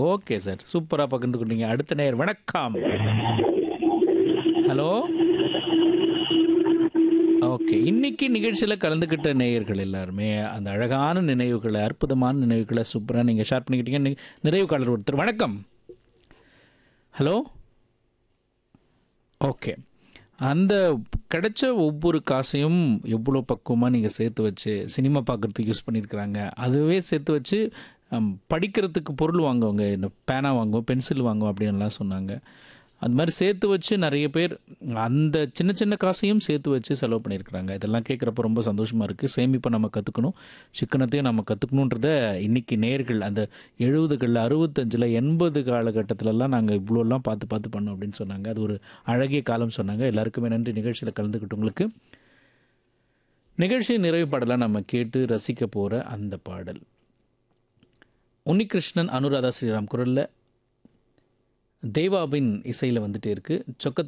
okay sir சூப்பராக பகிர்ந்து கொண்டீங்க அடுத்த நேர் வணக்கம் ஹலோ ஓகே இன்னைக்கு நிகழ்ச்சியில் கலந்துக்கிட்ட நேயர்கள் எல்லாருமே அந்த அழகான நினைவுகளை அற்புதமான நினைவுகளை சூப்பராக நீங்கள் ஷேர் பண்ணிக்கிட்டீங்க நி- நிறைவு காலர் ஒருத்தர் வணக்கம் ஹலோ ஓகே அந்த கிடைச்ச ஒவ்வொரு காசையும் எவ்வளோ பக்குவமாக நீங்கள் சேர்த்து வச்சு சினிமா பார்க்குறதுக்கு யூஸ் பண்ணியிருக்கிறாங்க அதுவே சேர்த்து வச்சு ஹம், படிக்கிறதுக்கு பொருள் வாங்குவாங்க இந்த பேனா வாங்குவோம் பென்சில் வாங்குவோம் அப்படின்லாம் சொன்னாங்க அது மாதிரி சேர்த்து வச்சு நிறைய பேர் அந்த சின்ன சின்ன காசையும் சேர்த்து வச்சு செலவு பண்ணியிருக்கிறாங்க இதெல்லாம் கேட்குறப்ப ரொம்ப சந்தோஷமாக இருக்குது சேமிப்பை நம்ம கற்றுக்கணும் சிக்கனத்தையும் நம்ம கற்றுக்கணுன்றத இன்றைக்கி நேர்கள் அந்த எழுபதுகளில் அறுபத்தஞ்சில் எண்பது காலகட்டத்திலலாம் நாங்கள் இவ்வளோலாம் பார்த்து பார்த்து பண்ணோம் அப்படின்னு சொன்னாங்க அது ஒரு அழகிய காலம் சொன்னாங்க எல்லாருக்குமே நன்றி நிகழ்ச்சியில் கலந்துக்கிட்டவங்களுக்கு நிகழ்ச்சி நிறைவு பாடலாம் நம்ம கேட்டு ரசிக்க போகிற அந்த பாடல் உன்னிகிருஷ்ணன் அனுராதா ஸ்ரீராம் குரலில் தேவாவின் இசையில் வந்துட்டே இருக்குது சொக்கத்தா